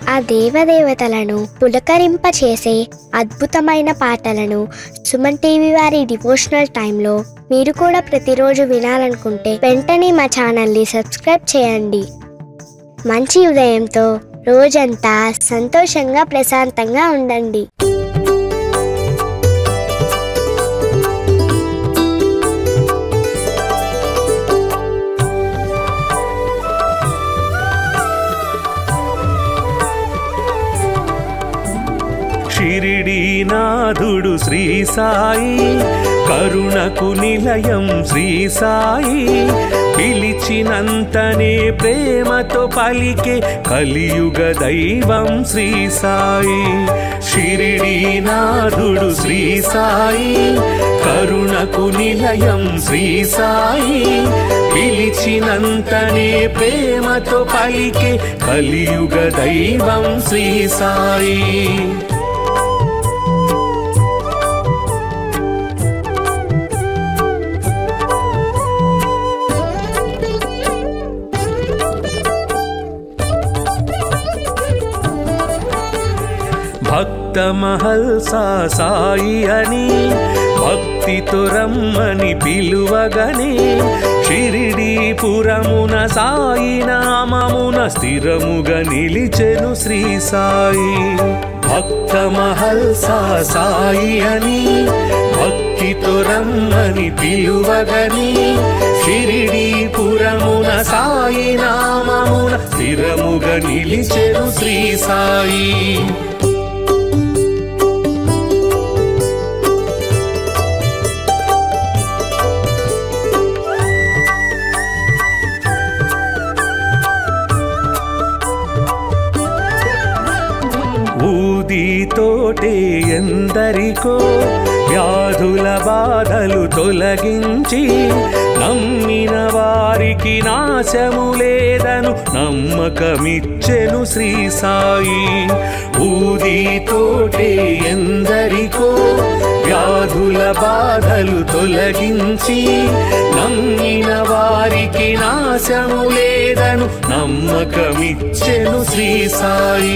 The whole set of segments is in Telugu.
ఆ దేవదేవతలను పులకరింపచేసే అద్భుతమైన పాటలను సుమన్ టీవీ వారి డివోషనల్ టైంలో మీరు కూడా ప్రతిరోజు వినాలనుకుంటే వెంటనే మా ఛానల్ని సబ్స్క్రైబ్ చేయండి మంచి ఉదయంతో రోజంతా సంతోషంగా ప్రశాంతంగా ఉండండి షిరిడీనాథుడు శ్రీ సాయి కరుణకు నిలయం శ్రీ సాయి పిలిచినంతనే ప్రేమతో పలికే కలియుగ దైవం శ్రీ సాయి షిరిడీనాథుడు శ్రీ సాయి కరుణకు నిలయం శ్రీ సాయి పిలిచినంతనే ప్రేమతో పలికే కలియుగ దైవం శ్రీ సాయి భక్త మహల్సా సాయి అని భక్తితో రమ్మని పిలువగనే షిరిడీపురమున సాయి నామమున స్థిరముగా నిలిచెను శ్రీ సాయి భక్త మహల్సా సాయి అని భక్తితో రమ్మని పిలువగని షిరిడీపురమున సాయి నామమున స్థిరముగా నిలిచెను శ్రీ సాయి ఊదితోటే ఎందరికో వ్యాధుల బాధలు తొలగించి నమ్మిన వారికి నాశము లేదను నమ్మకమిచ్చెను శ్రీ సాయి ఊదితోటే ఎందరికో వ్యాధుల బాధలు తొలగించి నమ్మిన వారికి నాశము లేదను నమ్మకమిచ్చెను శ్రీ సాయి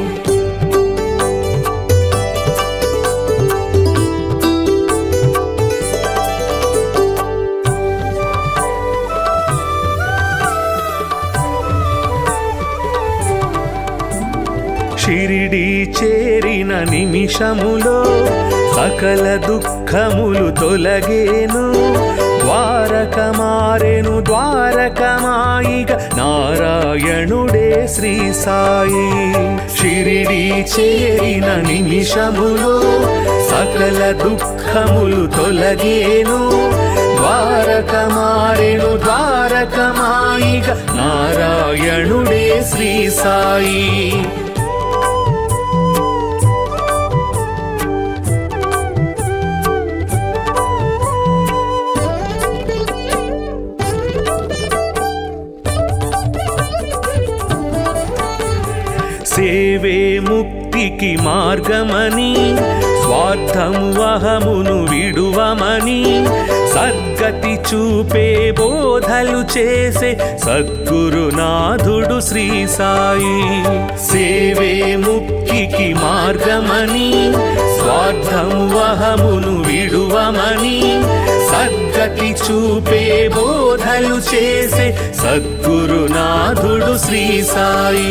షిరిడి చేరిన నిమిషములో సకల దుఃఖములు తొలగేను ద్వారక మారెను ద్వారకమాయిగ నారాయణుడే శ్రీ సాయి షిరిడి చేరిన నిమిషములో సకల దుఃఖములు తొలగేను ద్వారక మారెను ద్వారకమాయిగ నారాయణుడే శ్రీ సాయి సేవే ముక్తికి మార్గమని స్వార్థము అహమును విడువమని సద్గతి చూపే బోధలు చేసే సద్గురునాథుడు శ్రీ సాయి సేవే ముక్తికి మార్గమని స్వార్థము అహమును విడువమని సద్గతి చూపే బోధలు చేసే సద్గురునాథుడు శ్రీ సాయి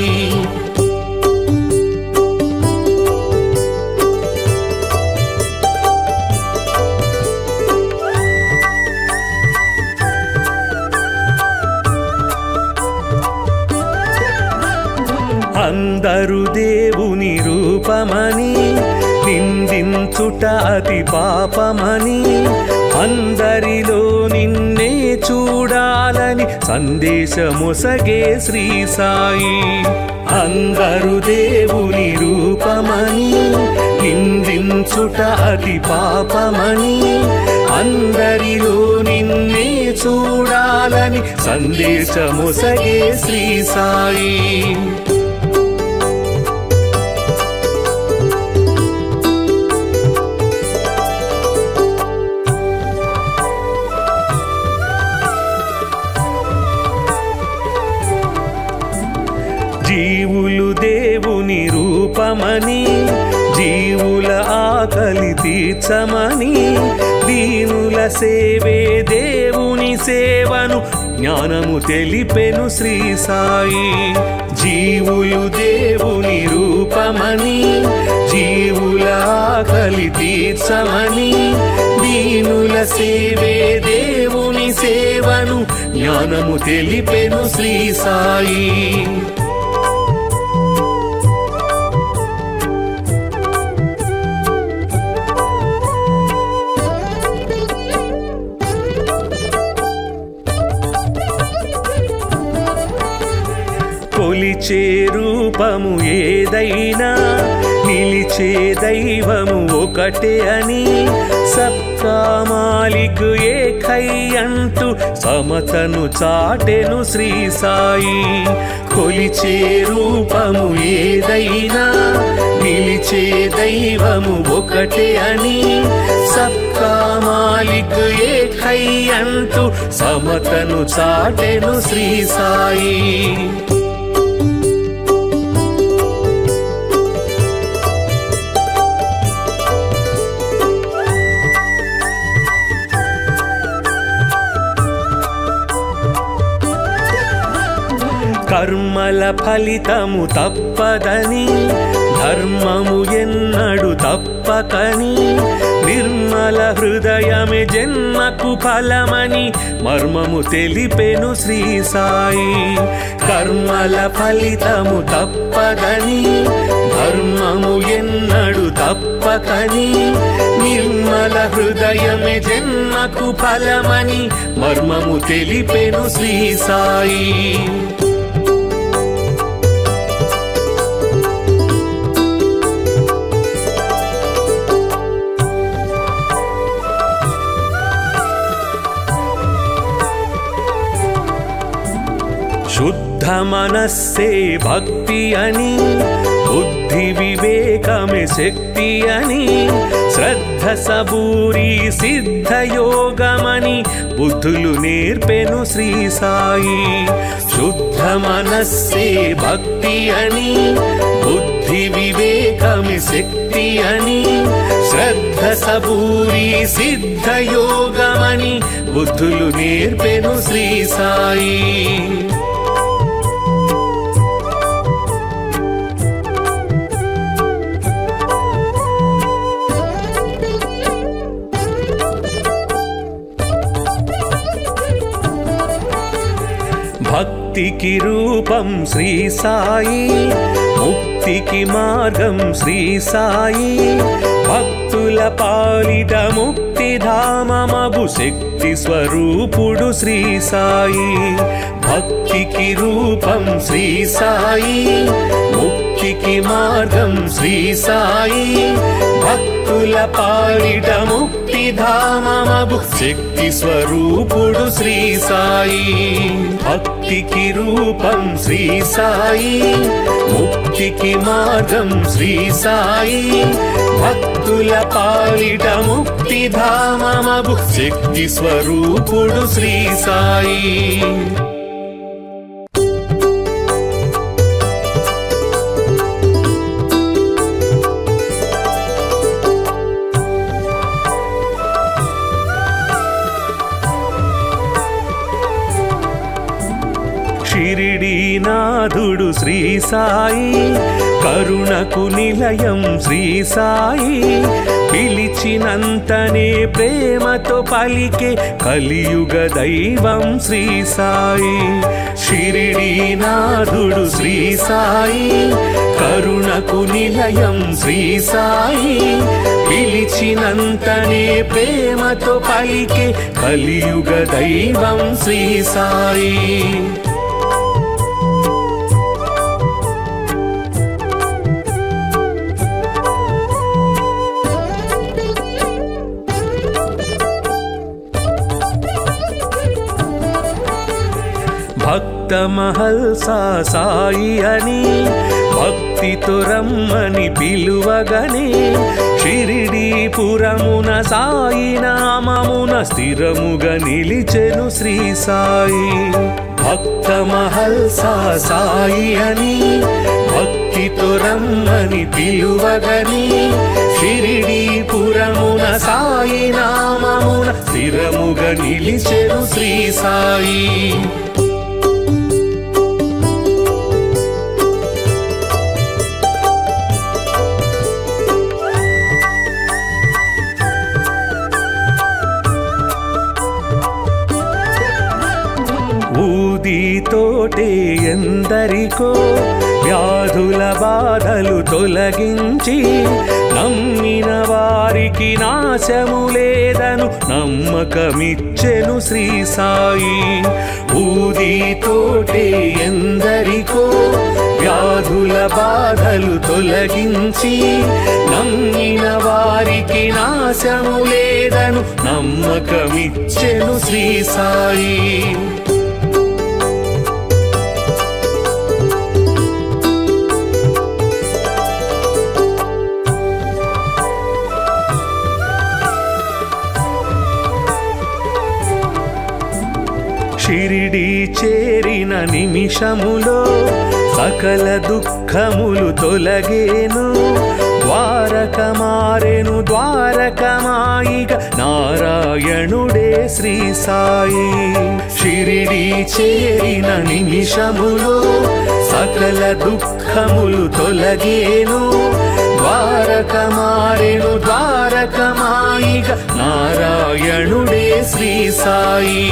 అందరు దేవుని రూపమని నిందించుట అతి పాపమని అందరిలో నిన్నే చూడాలని సందేశమొసగే శ్రీ సాయి అందరు దేవుని రూపమని నిందించుట అతి పాపమని అందరిలో నిన్నే చూడాలని సందేశమొసగే శ్రీ సాయి జీవులు దేవుని రూపమని జీవుల ఆకలి తీర్చమని దీనుల సేవే దేవుని సేవను జ్ఞానము తెలిపెను శ్రీ సాయి జీవులు దేవుని రూపమని జీవుల ఆకలి తీర్చమని దీనుల సేవే దేవుని సేవను జ్ఞానము తెలిపెను శ్రీ సాయి కొలిచే రూపము ఏదైనా నిలిచే దైవము ఒకటే అని సబ్కా మాలిక్ ఏకై అంటూ సమతను చాటెను శ్రీ సాయి కొలిచే రూపము ఏదైనా నిలిచే దైవము ఒకటే అని సబ్కా మాలిక్ ఏకై అంటూ సమతను చాటెను శ్రీ సాయి కర్మల ఫలితము తప్పదని ధర్మము ఎన్నడు తప్పకని నిర్మల హృదయమే జన్మకు ఫలమని మర్మము తెలిపెను శ్రీ సాయి కర్మల ఫలితము తప్పదని ధర్మము ఎన్నడు తప్పకని నిర్మల హృదయమే జన్మకు ఫలమని మర్మము తెలిపెను శ్రీ సాయి శుద్ధ మనస్సే భక్తి అని బుద్ధి వివేకమే శక్తి అని శ్రద్ధ సబూరి సిద్ధ యోగమని బుద్ధులు నేర్పెను శ్రీ సాయి శుద్ధ మనస్సే భక్తి అని బుద్ధి వివేకమే శక్తి అని శ్రద్ధ సబూరి సిద్ధ యోగమని బుద్ధులు నేర్పెను శ్రీ సాయి భక్తికి రూపం శ్రీ సాయి ముక్తికి మార్గం శ్రీ సాయి భక్తుల పాలిట ముక్తి ధామమగు శక్తి స్వరూపుడు శ్రీ సాయి భక్తికి రూపం శ్రీ సాయి ముక్తికి మార్గం శ్రీ సాయి భక్తుల పాలిట ముక్తి ధామమగు శక్తి స్వరూపుడు శ్రీ సాయి భక్తికి రూపం శ్రీ సాయి ముక్తికి మార్గం శ్రీ సాయి భక్తుల పాలిట ముక్తి ధామమగు శక్తి స్వరూపుడు శ్రీ సాయి షిరిడీనాథుడు శ్రీ సాయి కరుణకు నిలయం శ్రీ సాయి పిలిచినంతనే ప్రేమతో పలికే కలియుగ దైవం శ్రీ సాయి షిరిడీనాథుడు శ్రీ సాయి కరుణకు నిలయం శ్రీ సాయి పిలిచినంతనే ప్రేమతో పలికే కలియుగ దైవం శ్రీ సాయి భక్త మహల్సా సాయి అని భక్తితో రమ్మని పిలువగని షిరిడీపురమున సాయి నామమున స్థిరముగా నిలిచెను శ్రీ సాయి భక్త మహల్సా సాయి అని భక్తితో రమ్మని పిలువగని షిరిడి పురమున సాయి నామమున స్థిరముగ నిలిచెను శ్రీ సాయి ఊదితోటే ఎందరికో వ్యాధుల బాధలు తొలగించి నమ్మిన వారికి నాశము లేదను నమ్మకమిచ్చెను శ్రీ సాయి ఊదితోటే ఎందరికో వ్యాధుల బాధలు తొలగించి నమ్మిన వారికి నాశము లేదను నమ్మకమిచ్చెను శ్రీ సాయి షిరిడి చేరిన నిమిషములో సకల దుఃఖములు తొలగేను ద్వారక మారెను ద్వారకమాయిగ నారాయణుడే శ్రీ సాయి షిరిడి చేరిన నిమిషములో సకల దుఃఖములు తొలగేను ద్వారక మారెను ద్వారకమాయిగ నారాయణుడే శ్రీ సాయి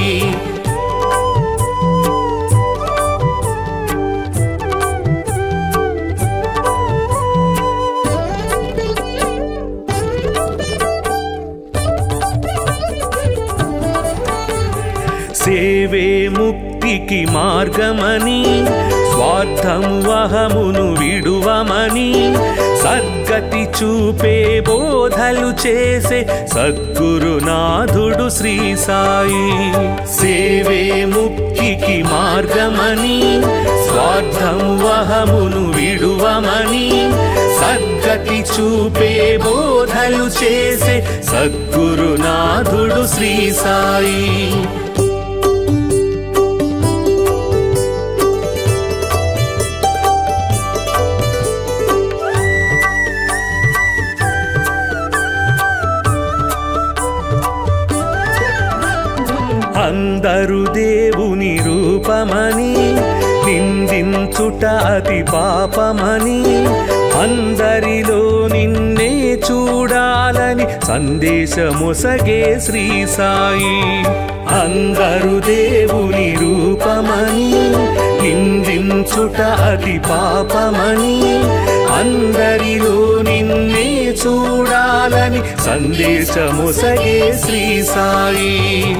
సేవే ముక్తికి మార్గమని స్వార్థము అహమును విడువమని సద్గతి చూపే బోధలు చేసే సద్గురునాథుడు శ్రీ సాయి సేవే ముక్తికి మార్గమని స్వార్థము అహమును విడువమని సద్గతి చూపే బోధలు చేసే సద్గురునాథుడు శ్రీ సాయి అందరు దేవుని రూపమని నిందించుట అతి పాపమని అందరిలో నిన్నే చూడాలని సందేశమొసగే శ్రీ సాయి అందరు దేవుని రూపమని నిందించుట అతి పాపమని అందరిలో నిన్నే చూడాలని సందేశమొసగే శ్రీ సాయి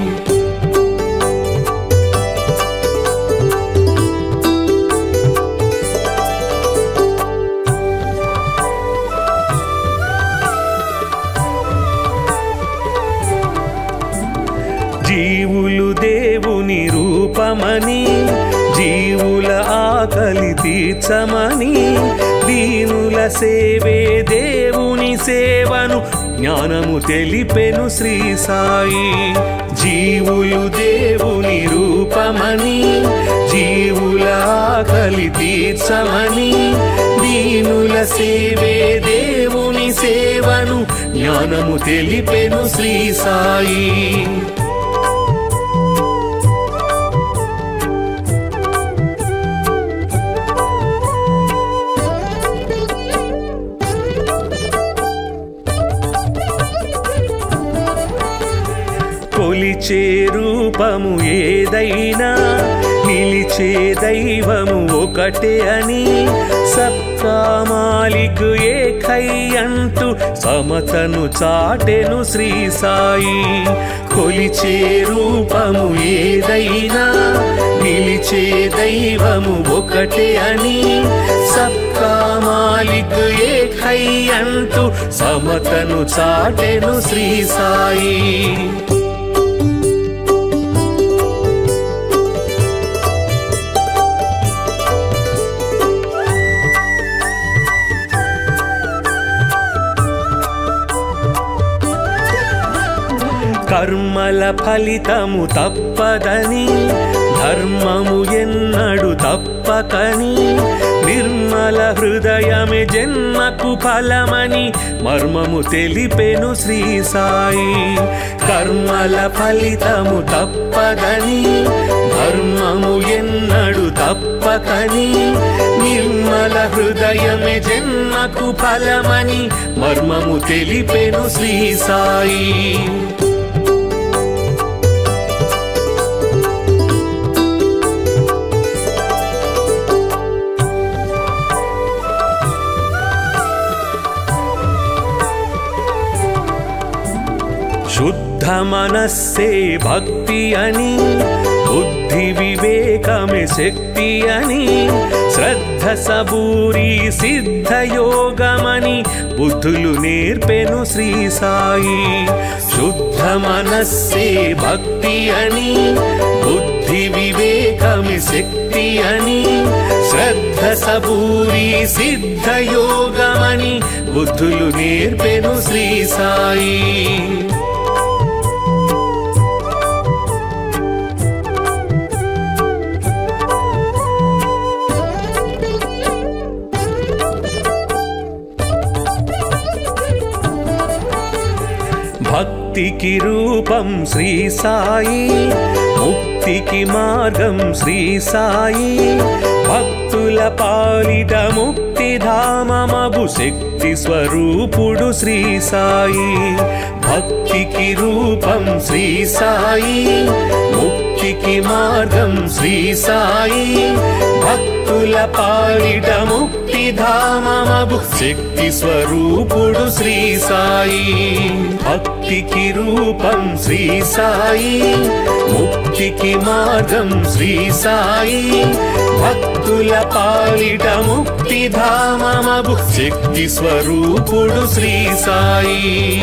జీవులు దేవుని రూపమని జీవుల ఆకలి తీర్చమని దీనుల సేవే దేవుని సేవను జ్ఞానము తెలిపెను శ్రీ సాయి జీవులు దేవుని రూపమని జీవుల ఆకలి తీర్చమని దీనుల సేవే దేవుని సేవను జ్ఞానము తెలిపెను శ్రీ సాయి కొలిచే రూపము ఏదైనా నిలిచే దైవము ఒకటే అని సబ్కా మాలిక్ ఏకై అంటూ సమతను చాటెను శ్రీ సాయి కొలిచే రూపము ఏదైనా నిలిచే దైవము ఒకటే అని సబ్కా మాలిక్ ఏకై అంటూ సమతను చాటెను శ్రీ సాయి కర్మల ఫలితము తప్పదని ధర్మము ఎన్నడు తప్పకని నిర్మల హృదయమే జన్మకు ఫలమని మర్మము తెలిపెను శ్రీ సాయి కర్మల ఫలితము తప్పదని ధర్మము ఎన్నడు తప్పకని నిర్మల హృదయమే జన్మకు ఫలమని మర్మము తెలిపెను శ్రీ సాయి శుద్ధ మనస్సే భక్తి అని బుద్ధి వివేకమే శక్తి అని శ్రద్ధ సబూరి సిద్ధ యోగమని బుద్ధులు నేర్పెను శ్రీ సాయి శుద్ధ మనస్సే భక్తి అని బుద్ధి వివేకమే శక్తి అని శ్రద్ధ సబూరి సిద్ధ యోగమని బుద్ధులు నేర్పెను శ్రీ సాయి భక్తికి రూపం శ్రీ సాయి ముక్తికి మార్గం శ్రీ సాయి భక్తుల పాలిట ముక్తి ధామమగు శక్తి స్వరూపుడు శ్రీ సాయి భక్తికి రూపం శ్రీ సాయి ముక్తికి మార్గం శ్రీ సాయి భక్తుల పాలిట ముక్తి ధామమగు శక్తి స్వరూపుడు శ్రీ సాయి భక్తికి రూపం శ్రీ సాయి ముక్తికి మార్గం శ్రీ సాయి భక్తుల పాలిట ముక్తి ధామమగు శక్తి స్వరూపుడు శ్రీ సాయి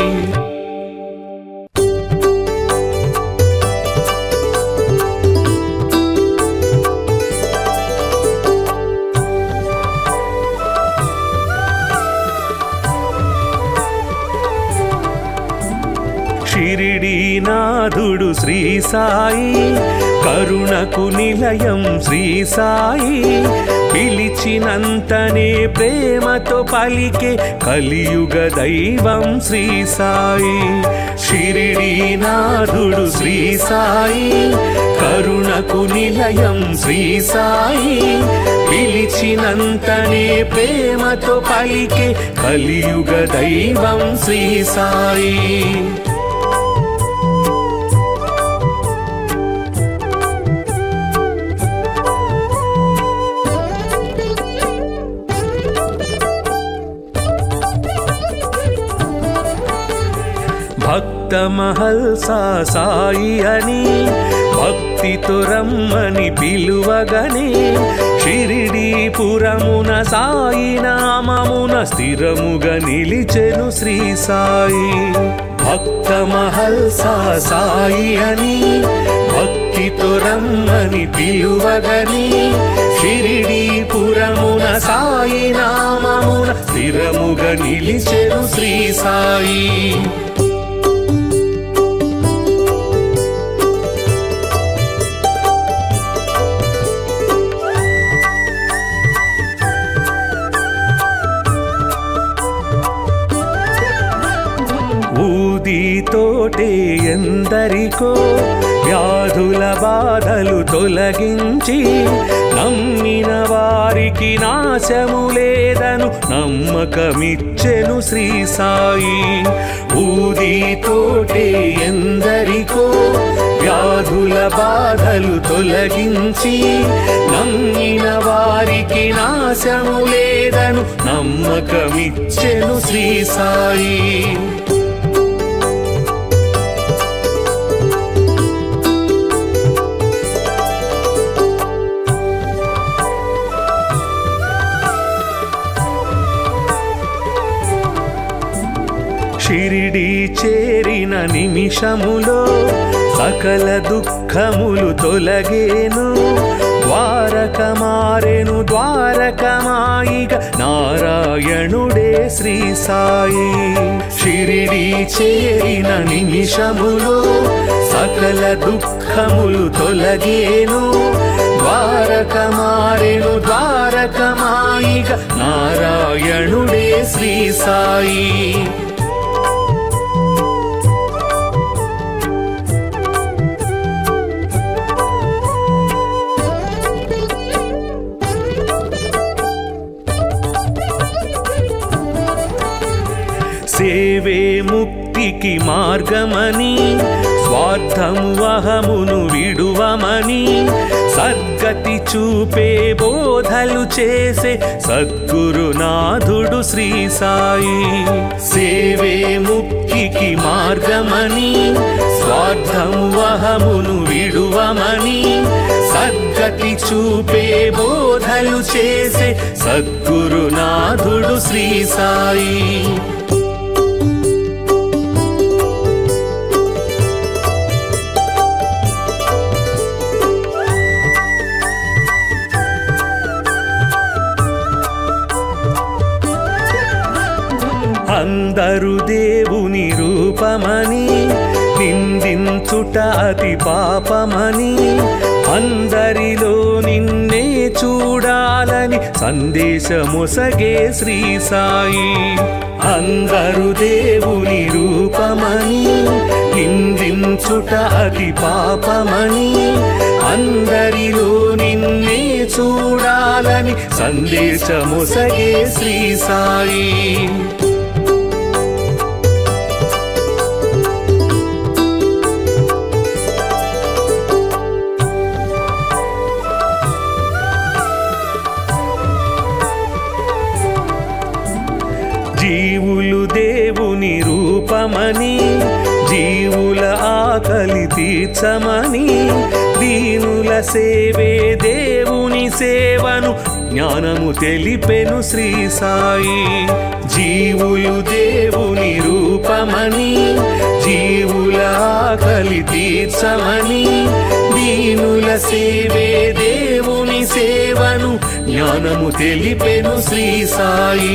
షిరిడీనాథుడు శ్రీ సాయి కరుణకు నిలయం శ్రీ సాయి పిలిచినంతనే ప్రేమతో పలికే కలియుగ దైవం శ్రీ సాయి షిరిడీనాథుడు శ్రీ సాయి కరుణకు నిలయం శ్రీ సాయి పిలిచినంతనే ప్రేమతో పలికే కలియుగ దైవం శ్రీ సాయి భక్త మహల్సా సాయి అని భక్తితో రమ్మని పిలువగని షిరిడీపురమున సాయి నామమున స్థిరముగా నిలిచెను శ్రీ సాయి భక్త మహల్సా సాయి అని భక్తితో రమ్మని పిలువగని షిరిడీపురమున సాయి నామమున స్థిరముగా నిలిచెను శ్రీ సాయి ఊదితోటే ఎందరికో వ్యాధుల బాధలు తొలగించి నమ్మిన వారికి నాశము లేదను నమ్మకమిచ్చెను శ్రీ సాయి ఊదితోటే ఎందరికో వ్యాధుల బాధలు తొలగించి నమ్మిన వారికి నాశము లేదను నమ్మకమిచ్చెను శ్రీ సాయి షిరిడి చేరిన నిమిషములో సకల దుఃఖములు తొలగేను ద్వారక మారెను ద్వారకమాయిక నారాయణుడే శ్రీ సాయి షిరిడి చేరిన నిమిషములో సకల దుఃఖములు తొలగేను ద్వారక మారెను ద్వారకమాయిగ నారాయణుడే శ్రీ సాయి సేవే ముక్తికి మార్గమని స్వార్థము అహమును విడువమని సద్గతి చూపే బోధలు చేసే సద్గురునాథుడు శ్రీ సాయి సేవే ముక్తికి మార్గమని స్వార్థము అహమును విడువమని సద్గతి చూపే బోధలు చేసే సద్గురునాథుడు శ్రీ సాయి అందరు దేవుని రూపమని నిందించుట అతి పాపమని అందరిలో నిన్నే చూడాలని సందేశమొసగే శ్రీ సాయి అందరు దేవుని రూపమని నిందించుట అతి పాపమని అందరిలో నిన్నే చూడాలని సందేశమొసగే శ్రీ సాయి జీవులు దేవుని రూపమని జీవుల ఆకలి తీర్చమని దీనుల సేవే దేవుని సేవను జ్ఞానము తెలిపెను శ్రీ సాయి జీవులు దేవుని రూపమని జీవుల ఆకలి తీర్చమని దీనుల సేవే దేవుని సేవను జ్ఞానము తెలిపెను శ్రీ సాయి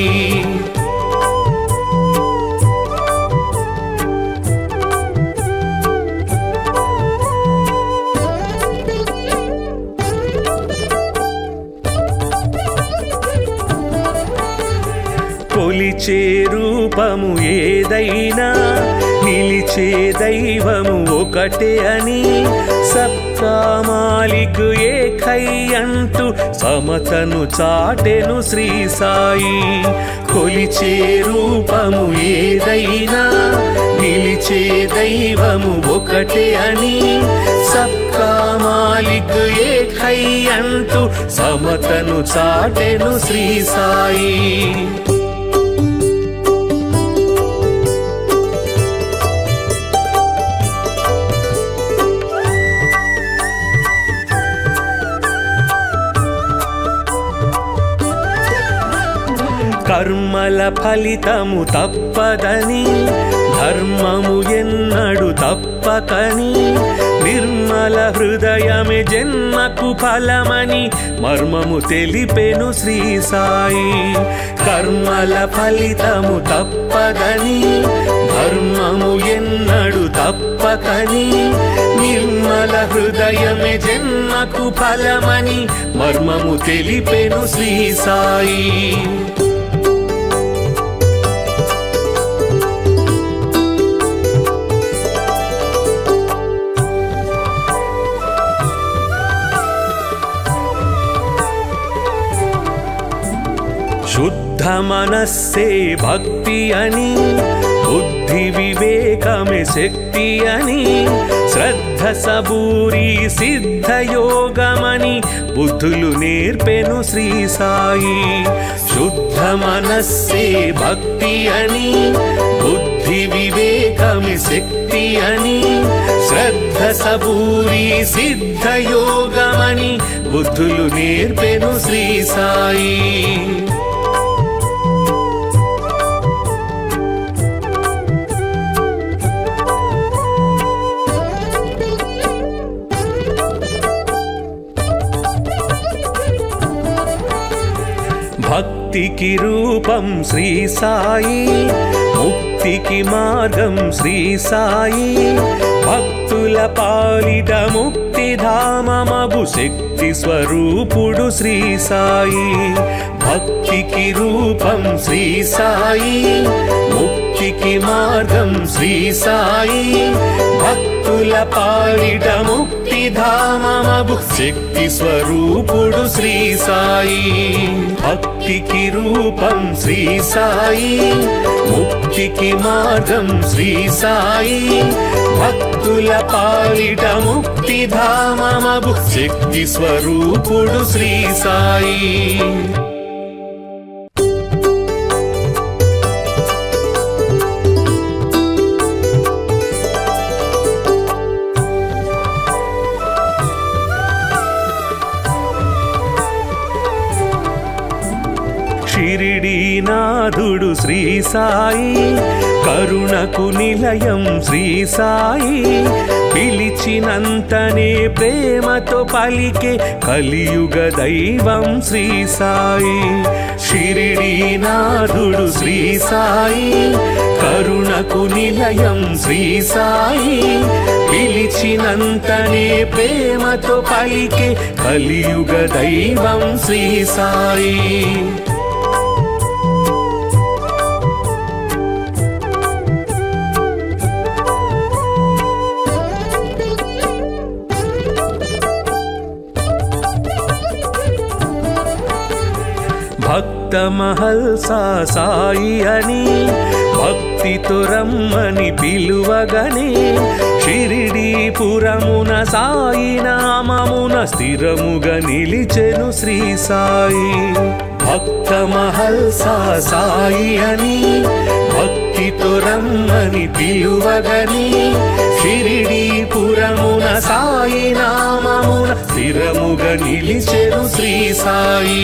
కొలిచే రూపము ఏదైనా నిలిచే దైవము ఒకటే అని సబ్కా మాలిక్ ఏకై అంటూ సమతను చాటెను శ్రీ సాయి కొలిచే రూపము ఏదైనా నిలిచే దైవము ఒకటే అని సబ్కా మాలిక్ ఏకై అంటూ సమతను చాటెను శ్రీ సాయి కర్మల ఫలితము తప్పదని ధర్మము ఎన్నడు తప్పకని నిర్మల హృదయమే జన్మకు ఫలమని మర్మము తెలిపెను శ్రీ సాయి కర్మల ఫలితము తప్పదని ధర్మము ఎన్నడు తప్పకని నిర్మల హృదయమే జన్మకు ఫలమని మర్మము తెలిపెను శ్రీ సాయి శుద్ధ మనస్సే భక్తి అని బుద్ధి వివేకమే శక్తి అని శ్రద్ధ సబూరి సిద్ధ యోగమని బుద్ధులు నేర్పెను శ్రీ సాయి శుద్ధ మనస్సే భక్తి అని బుద్ధి వివేకమే శక్తి అని శ్రద్ధ సబూరి సిద్ధ యోగమని బుద్ధులు నేర్పెను శ్రీ సాయి భక్తికి రూపం శ్రీ సాయి ముక్తి ముక్తికి మార్గం శ్రీ సాయి భక్తుల పాలిట ముక్తి ధామమగు శక్తి స్వరూపుడు శ్రీ సాయి భక్తికి రూపం శ్రీ సాయి ముక్తికి మార్గం శ్రీ సాయి భక్తుల పాలిట ముక్తి ధామమగు శక్తి స్వరూపుడు శ్రీ సాయి భక్తికి రూపం శ్రీ సాయి ముక్తికి మార్గం శ్రీ సాయి భక్తుల పాలిట ముక్తి ధామమగు శక్తి స్వరూపుడు శ్రీ సాయి షిరిడీనాథుడు శ్రీ సాయి కరుణకు నిలయం శ్రీ సాయి పిలిచినంతనే ప్రేమతో పలికే కలియుగ దైవం శ్రీ సాయి షిరిడీనాథుడు శ్రీ సాయి కరుణకు నిలయం శ్రీ సాయి పిలిచినంతనే ప్రేమతో పలికే కలియుగ దైవం శ్రీ సాయి భక్త మహల్సా సాయి అని భక్తితో రమ్మని పిలువగనే షిరిడీపురమున సాయి నామమున స్థిరముగా నిలిచెను శ్రీ సాయి భక్త మహల్సా సాయి అని భక్తితో రమ్మని పిలువగని షిరిడీపురమున సాయి నామమున స్థిరముగా నిలిచెను శ్రీ సాయి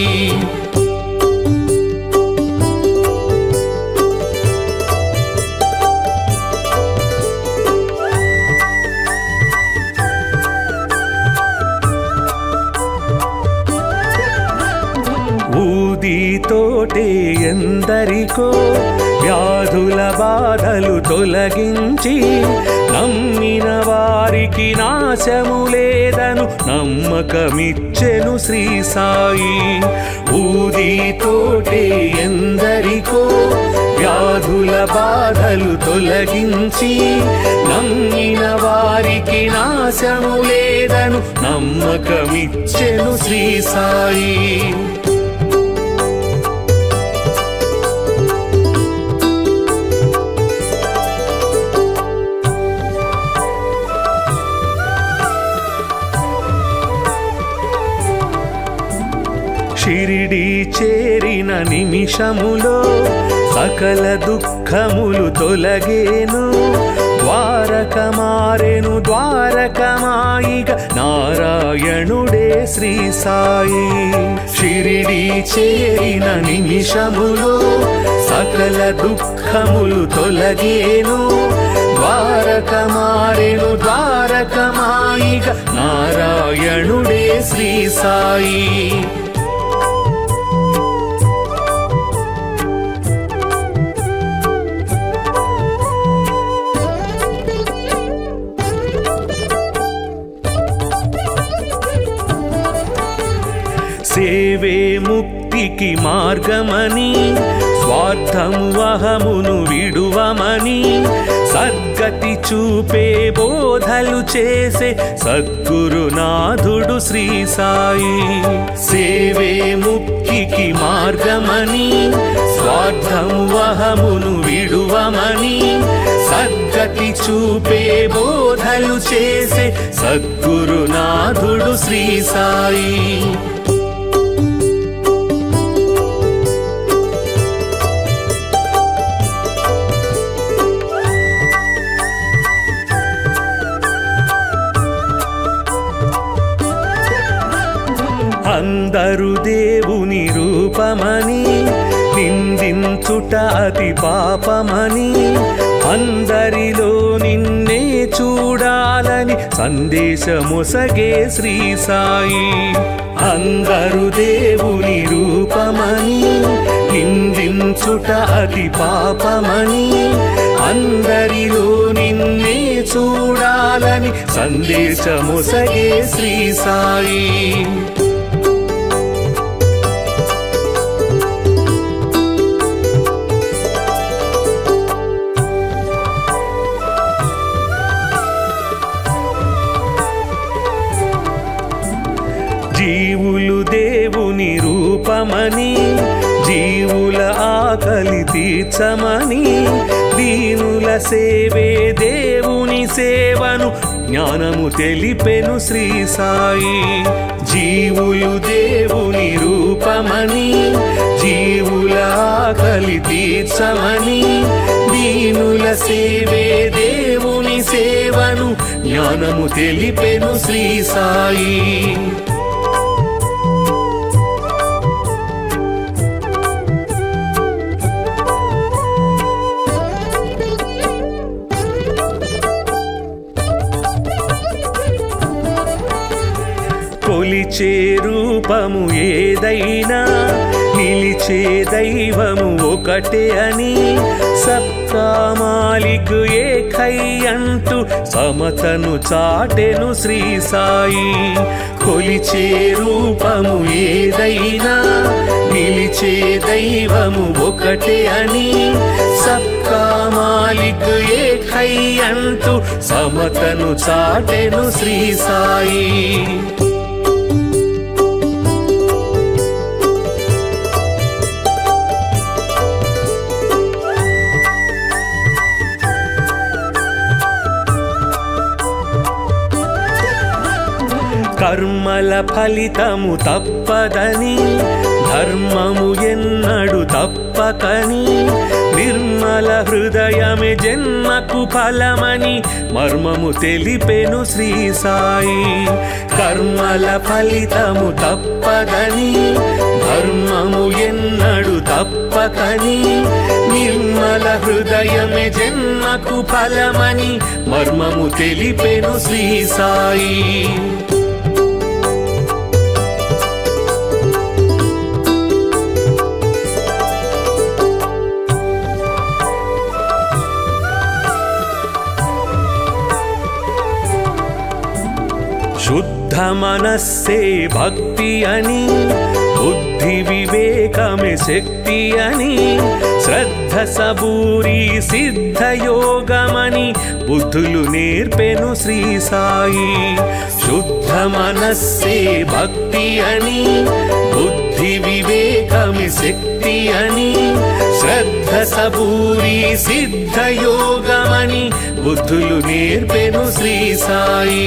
ఊదితోటే ఎందరికో వ్యాధుల బాధలు తొలగించి నమ్మిన వారికి నాశము లేదను నమ్మకమిచ్చెను శ్రీ సాయి ఊదితోటే ఎందరికో వ్యాధుల బాధలు తొలగించి నమ్మిన వారికి నాశము లేదను నమ్మకమిచ్చెను శ్రీ సాయి షిరిడి చేరిన నిమిషములో సకల దుఃఖములు తొలగేను ద్వారక మారెను ద్వారకమాయిగ నారాయణుడే శ్రీ సాయి షిరిడి చేరిన నిమిషములో సకల దుఃఖములు తొలగేను ద్వారక మారెను ద్వారకమాయిగ నారాయణుడే శ్రీ సాయి సేవే ముక్తికి మార్గమని స్వార్థము అహమును విడువమని సద్గతి చూపే బోధలు చేసే సద్గురునాథుడు శ్రీ సాయి సేవే ముక్తికి మార్గమని స్వార్థము అహమును విడువమని సద్గతి చూపే బోధలు చేసే సద్గురునాథుడు శ్రీ సాయి అందరు దేవుని రూపమని నిందించుట అతి పాపమని అందరిలో నిన్నే చూడాలని సందేశమొసగే శ్రీ సాయి అందరు దేవుని రూపమని నిందించుట అతి పాపమని అందరిలో నిన్నే చూడాలని సందేశముసగే శ్రీ సాయి జీవులు దేవుని రూపమని జీవుల ఆకలి తీర్చమని దీనుల సేవే దేవుని సేవను జ్ఞానము తెలిపెను శ్రీ సాయి జీవులు దేవుని రూపమని జీవుల ఆకలి తీర్చమని దీనుల సేవే దేవుని సేవను జ్ఞానము తెలిపెను శ్రీ సాయి కొలిచే రూపము ఏదైనా నిలిచే దైవము ఒకటే అని సబ్కా మాలిక్ ఏకై అంటూ సమతను చాటెను శ్రీ సాయి కొలిచే రూపము ఏదైనా నిలిచే దైవము ఒకటే అని సబ్కా మాలిక్ ఏకై అంటూ సమతను చాటెను శ్రీ సాయి కర్మల ఫలితము తప్పదని ధర్మము ఎన్నడు తప్పకని నిర్మల హృదయమే జన్మకు ఫలమని మర్మము తెలిపెను శ్రీ సాయి కర్మల ఫలితము తప్పదని ధర్మము ఎన్నడు తప్పకని నిర్మల హృదయమే జన్మకు ఫలమని మర్మము తెలిపెను శ్రీ సాయి శుద్ధ మనస్సే భక్తి అని బుద్ధి వివేకమే శక్తి అని శ్రద్ధ సబూరి సిద్ధ యోగమని బుద్ధులు నేర్పెను శ్రీ సాయి శుద్ధ మనస్సే భక్తి అని బుద్ధి వివేకమే శక్తి అని శ్రద్ధ సబూరి సిద్ధ యోగమని బుద్ధులు నేర్పెను శ్రీ సాయి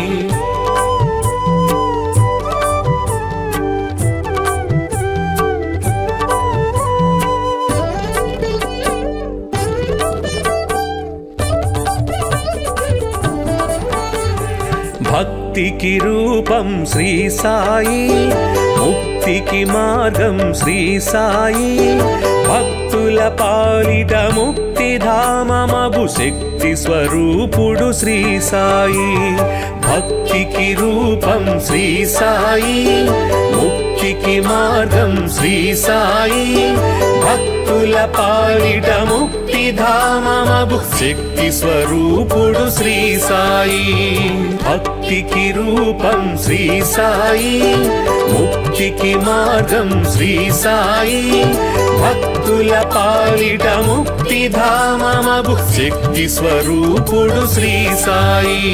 భక్తికి రూపం శ్రీ సాయి ముక్తికి మార్గం శ్రీ సాయి భక్తుల పాలిట ముక్తి ధామమగు శక్తి స్వరూపుడు శ్రీ సాయి భక్తికి రూపం శ్రీ సాయి ముక్తికి మార్గం శ్రీ సాయి భక్తుల పాలిట ముక్తి ధామమగు శక్తి స్వరూపుడు శ్రీ సాయి భక్తికి రూపం శ్రీ సాయి ముక్తికి మార్గం శ్రీ సాయి భక్తుల పాలిట ముక్తి ధామమగు శక్తి స్వరూపుడు శ్రీ సాయి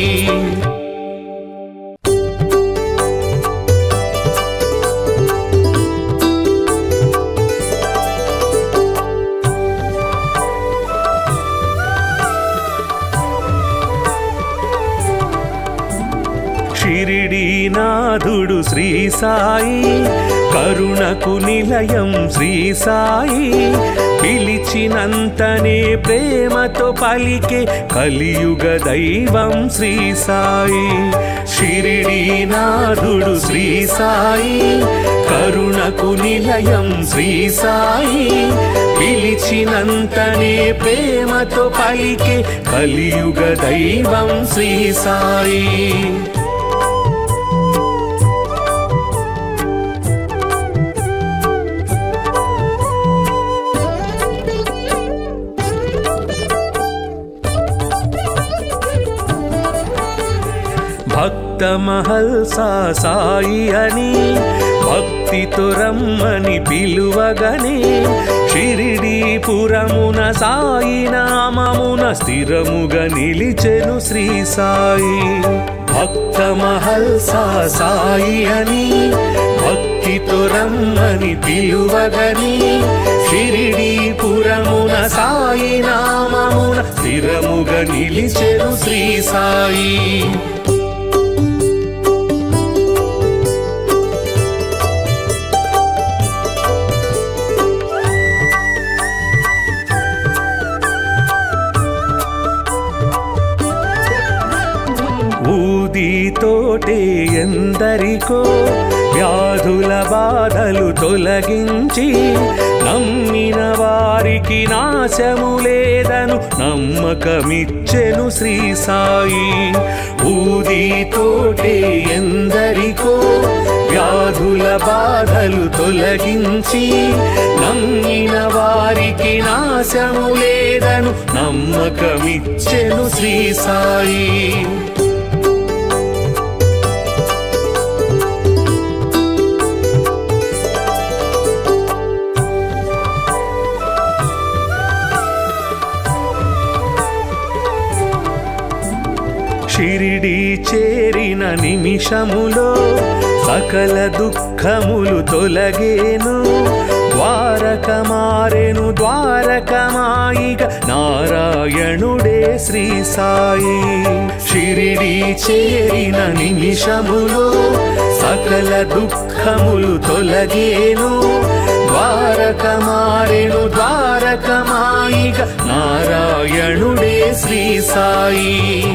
షిరిడీనాథుడు శ్రీ సాయి కరుణకు నిలయం శ్రీ సాయి పిలిచినంతనే ప్రేమతో పలికే కలియుగ దైవం శ్రీ సాయి షిరిడీనాథుడు శ్రీ సాయి కరుణకు నిలయం శ్రీ సాయి పిలిచినంతనే ప్రేమతో పలికే కలియుగ దైవం శ్రీ సాయి భక్త మహల్సా సాయి అని భక్తితో రమ్మని పిలువగనే షిరిడీపురమున సాయి నామమున స్థిరముగా నిలిచెను శ్రీ సాయి భక్త మహల్సా సాయి అని భక్తితో రమ్మని పిలువగని షిరిడీపురమున సాయి నామమున స్థిరముగా నిలిచెను శ్రీ సాయి ఊదితోటే ఎందరికో వ్యాధుల బాధలు తొలగించి నమ్మిన వారికి నాశము లేదను నమ్మకమిచ్చెను శ్రీ సాయి ఊదితోటే ఎందరికో వ్యాధుల బాధలు తొలగించి నమ్మిన వారికి నాశము లేదను నమ్మకమిచ్చెను శ్రీ సాయి షిరిడి చేరిన నిమిషములో సకల దుఃఖములు తొలగేను ద్వారక మారెను ద్వారకమాయిగ నారాయణుడే శ్రీ సాయి షిరిడి చేరిన నిమిషములో సకల దుఃఖములు తొలగేను ద్వారక మారెను ద్వారకమాయిగ నారాయణుడే శ్రీ సాయి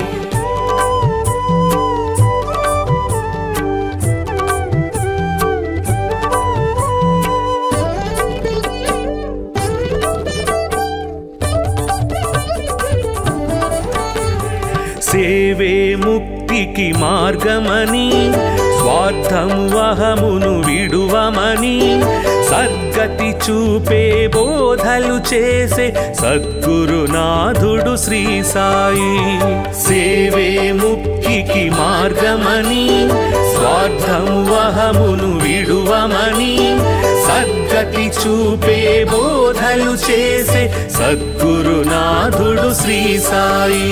సేవే ముక్తికి మార్గమని స్వార్థము అహమును విడువమని సద్గతి చూపే బోధలు చేసే సద్గురునాథుడు శ్రీ సాయి సేవే ముక్తికి మార్గమని స్వార్థము అహమును విడువమని సద్గతి చూపే బోధలు చేసే సద్గురునాథుడు శ్రీ సాయి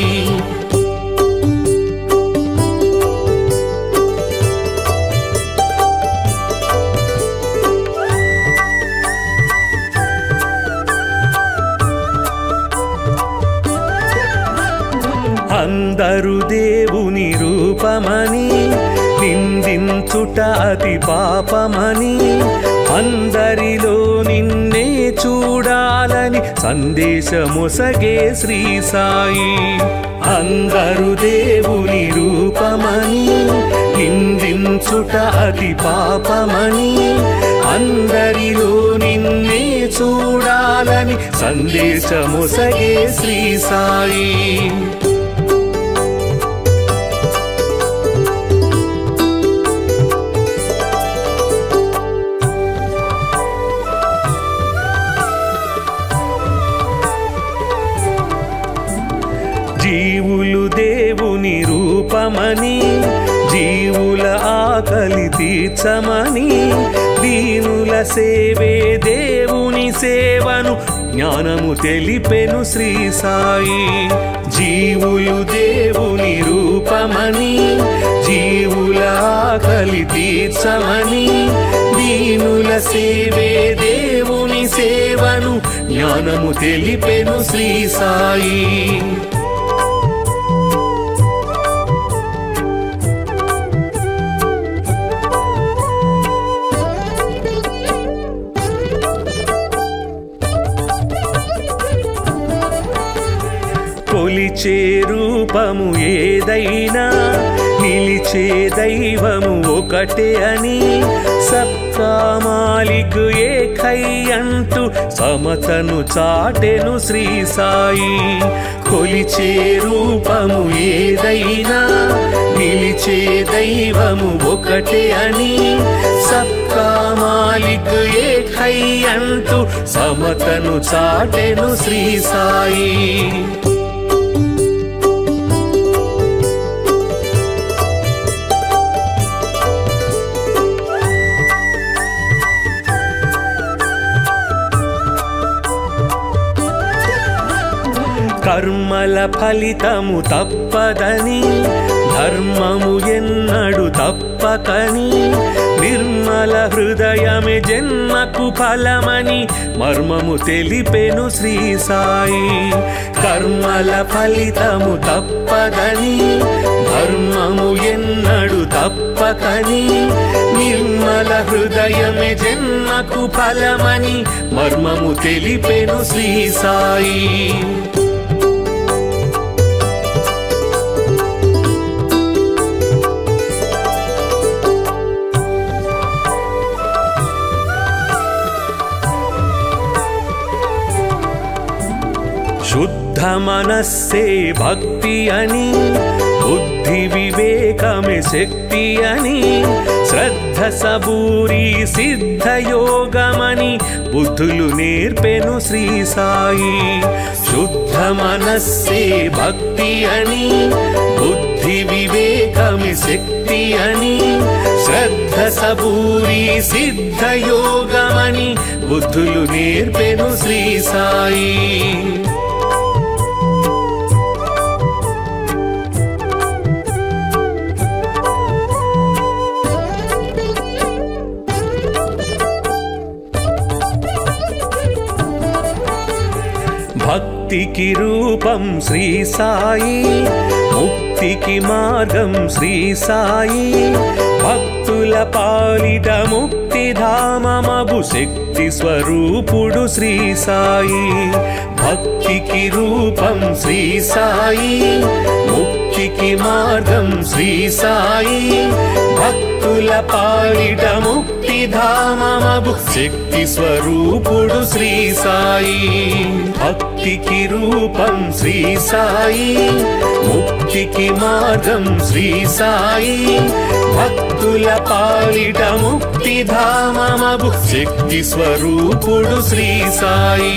అందరు దేవుని రూపమని నిందించుట అతి పాపమని అందరిలో నిన్నే చూడాలని సందేశమొసగే శ్రీ సాయి అందరు దేవుని రూపమని నిందించుట అతి పాపమని అందరిలో నిన్నే చూడాలని సందేశమొసగే శ్రీ సాయి జీవులు దేవుని రూపమని జీవుల ఆకలి తీర్చమని దీనుల సేవే దేవుని సేవను జ్ఞానము తెలిపెను శ్రీ సాయి జీవులు దేవుని రూపమని జీవుల ఆకలి తీర్చమని దీనుల సేవే దేవుని సేవను జ్ఞానము తెలిపెను శ్రీ సాయి కొలిచే రూపము ఏదైనా నిలిచే దైవము ఒకటే అని సబ్కా మాలిక్ ఏకై అంటూ సమతను చాటెను శ్రీ సాయి కొలిచే రూపము ఏదైనా నిలిచే దైవము ఒకటే అని సబ్కా మాలిక్ ఏకై అంటూ సమతను చాటెను శ్రీ సాయి కర్మల ఫలితము తప్పదని ధర్మము ఎన్నడు తప్పకని నిర్మల హృదయమే జన్మకు ఫలమని మర్మము తెలిపెను శ్రీ సాయి కర్మల ఫలితము తప్పదని ధర్మము ఎన్నడు తప్పకని నిర్మల హృదయమే జన్మకు ఫలమని మర్మము తెలిపెను శ్రీ సాయి శుద్ధ మనస్సే భక్తి అని బుద్ధి వివేకమే శక్తి అని శ్రద్ధ సబూరి సిద్ధ యోగమని బుద్ధులు నేర్పెను శ్రీ సాయి శుద్ధ మనస్సే భక్తి అని బుద్ధి వివేకమే శక్తి అని శ్రద్ధ సబూరి సిద్ధ యోగమని బుద్ధులు నేర్పెను శ్రీ సాయి భక్తికి రూపం శ్రీ సాయి ముక్తికి మార్గం శ్రీ సాయి భక్తుల పాలిట ముక్తి ధామమగు శక్తి స్వరూపుడు శ్రీ సాయి భక్తికి రూపం శ్రీ సాయి ముక్తికి మార్గం శ్రీ సాయి భక్తుల పాలిట ముక్తి ధామమగు శక్తి స్వరూపుడు శ్రీ సాయి భక్తికి రూపం శ్రీ సాయి ముక్తికి మార్గం శ్రీ సాయి భక్తుల పాలిట ముక్తి ధామమగు శక్తి స్వరూపుడు శ్రీ సాయి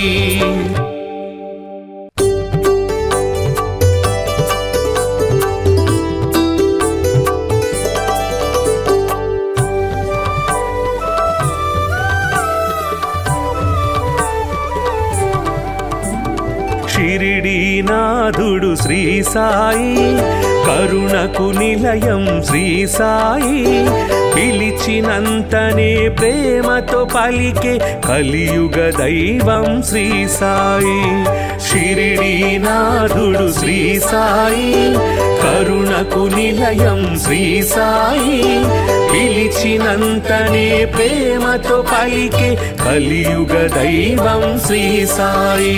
షిరిడీనాథుడు శ్రీ సాయి కరుణకు నిలయం శ్రీ సాయి పిలిచినంతనే ప్రేమతో పలికే కలియుగ దైవం శ్రీ సాయి షిరిడీనాథుడు శ్రీ సాయి కరుణకు నిలయం శ్రీ సాయి పిలిచినంతనే ప్రేమతో పలికే కలియుగ దైవం శ్రీ సాయి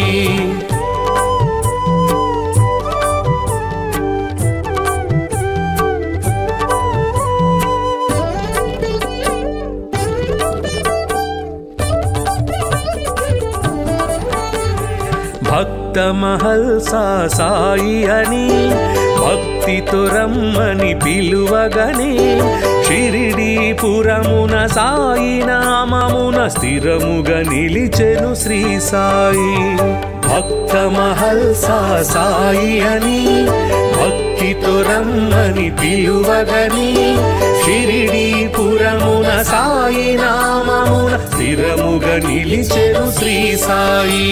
భక్త మహల్సా సాయి అని భక్తితో రమ్మని పిలువగని షిరిడీపురమున సాయి నామమున స్థిరముగా నిలిచెను శ్రీ సాయి భక్త మహల్సా సాయి అని భక్తితో రమ్మని పిలువగని షిరిడీపురమున సాయి నామమున స్థిరముగా నిలిచెను శ్రీ సాయి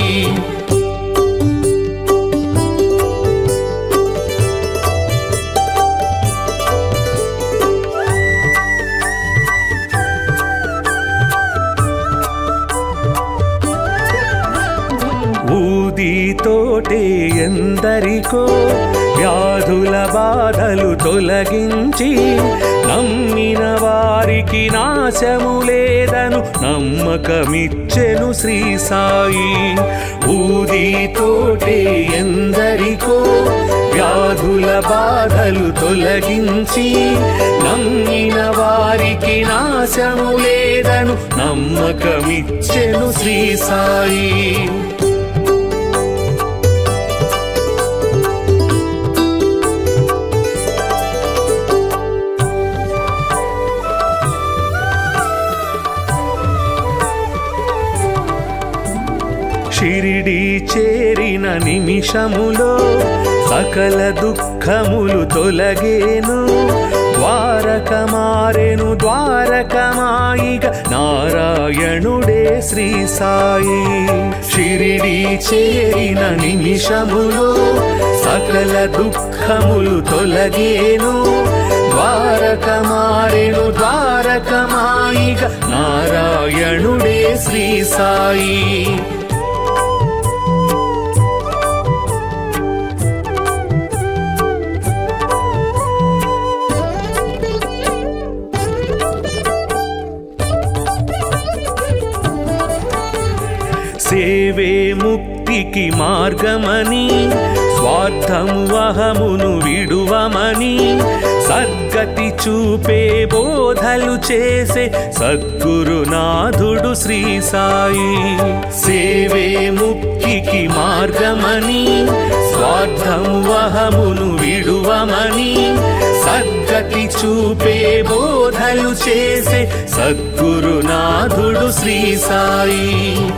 ఊదితోటే ఎందరికో వ్యాధుల బాధలు తొలగించి నమ్మిన వారికి నాశము లేదను నమ్మకమిచ్చెను శ్రీ సాయి ఊదితోటే ఎందరికో వ్యాధుల బాధలు తొలగించి నమ్మిన వారికి నాశము లేదను నమ్మకమిచ్చెను శ్రీ సాయి షిరిడి చేరిన నిమిషములో సకల దుఃఖములు తొలగేను ద్వారక మారెను ద్వారకమాయిగ నారాయణుడే శ్రీ సాయి షిరిడి షిరిడి చేరిన నిమిషములో సకల దుఃఖములు తొలగేను ద్వారక మారెను ద్వారకమాయిగ నారాయణుడే శ్రీ సాయి సేవే ముక్తికి మార్గమని స్వార్థము అహమును విడువమని సద్గతి చూపే బోధలు చేసే సద్గురునాథుడు శ్రీ సాయి సేవే ముక్తికి మార్గమని స్వార్థము అహమును విడువమని సద్గతి చూపే బోధలు చేసే సద్గురునాథుడు శ్రీ సాయి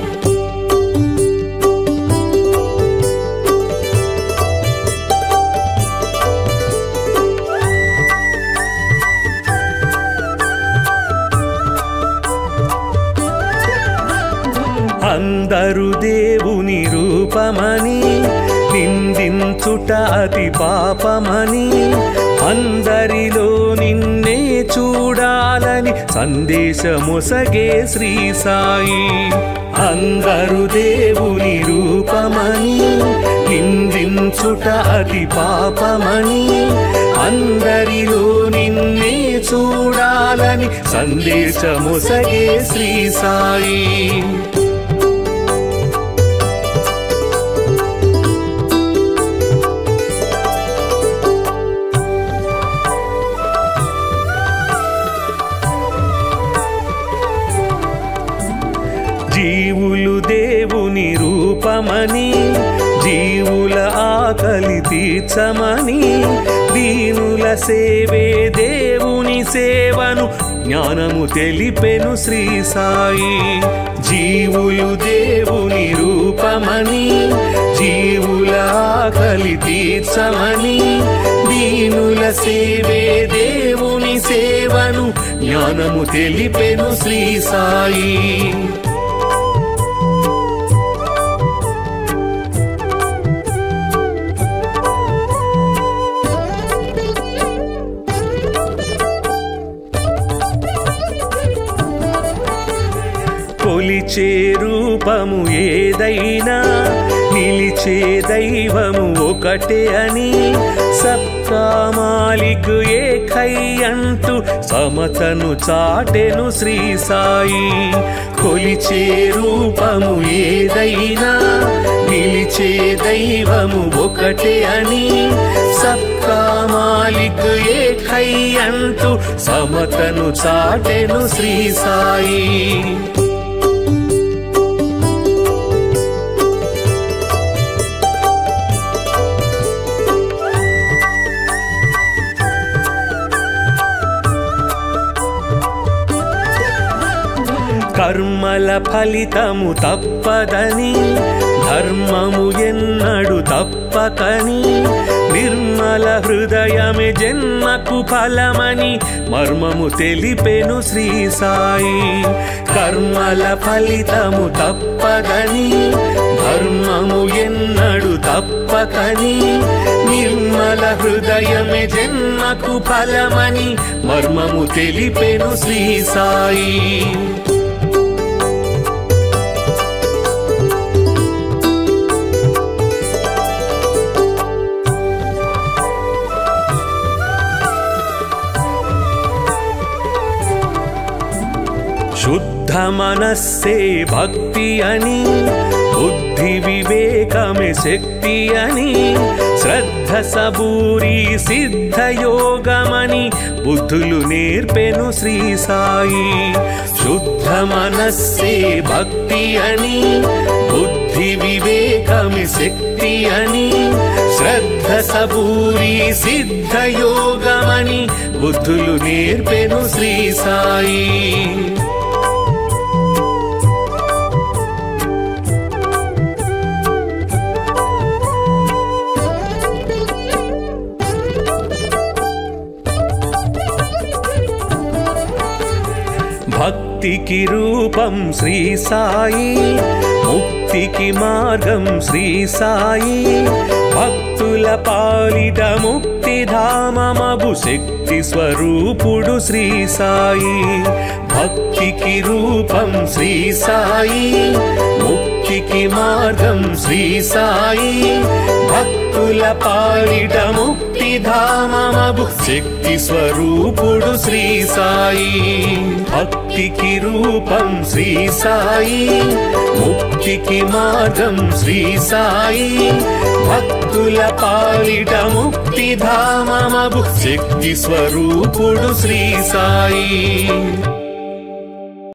అందరు దేవుని రూపమని నిందించుట అతి పాపమని అందరిలో నిన్నే చూడాలని సందేశమొసగే శ్రీ సాయి అందరు దేవుని రూపమని నిందించుట అతి పాపమని అందరిలో నిన్నే చూడాలని సందేశమొసగే శ్రీ సాయి జీవులు దేవుని రూపమని జీవుల ఆకలి తీర్చమని దీనుల సేవే దేవుని సేవను జ్ఞానము తెలిపెను శ్రీ సాయి జీవులు దేవుని రూపమని జీవుల ఆకలి తీర్చమని దీనుల సేవే దేవుని సేవను జ్ఞానము తెలిపెను శ్రీ సాయి కొలిచే రూపము ఏదైనా నిలిచే దైవము ఒకటే అని సబ్కా మాలిక్ ఏకై అంటూ సమతను చాటెను శ్రీ సాయి కొలిచే రూపము ఏదైనా నిలిచే దైవము ఒకటే అని సబ్కా మాలిక్ ఏకై అంటూ సమతను చాటెను శ్రీ సాయి కర్మల ఫలితము తప్పదని ధర్మము ఎన్నడు తప్పకని నిర్మల హృదయమే జన్మకు ఫలమని మర్మము తెలిపెను శ్రీ సాయి కర్మల ఫలితము తప్పదని ధర్మము ఎన్నడు తప్పకని నిర్మల హృదయమే జన్మకు ఫలమని మర్మము తెలిపెను శ్రీ సాయి శుద్ధ మనస్సే భక్తి అని బుద్ధి వివేకమే శక్తి అని శ్రద్ధ సబూరి సిద్ధ యోగమని బుద్ధులు నేర్పెను శ్రీ సాయి శుద్ధ మనస్సే భక్తి అని బుద్ధి వివేకమే శక్తి అని శ్రద్ధ సబూరి సిద్ధ యోగమని బుద్ధులు నేర్పెను శ్రీ సాయి భక్తికి రూపం శ్రీ సాయి ముక్తి ముక్తికి మార్గం శ్రీ సాయి భక్తుల పాలిట ముక్తిధామమగు శక్తి స్వరూపుడు శ్రీ సాయి భక్తికి రూపం శ్రీ సాయి ముక్తికి మార్గం శ్రీ సాయి భక్తుల పాలిట ముక్తిధామమగు శక్తి స్వరూపుడు శ్రీ సాయి భక్తికి రూపం శ్రీ సాయి ముక్తికి మార్గం శ్రీ సాయి భక్తుల పాలిట ముక్తిధామమగు శక్తి స్వరూపుడు శ్రీ సాయి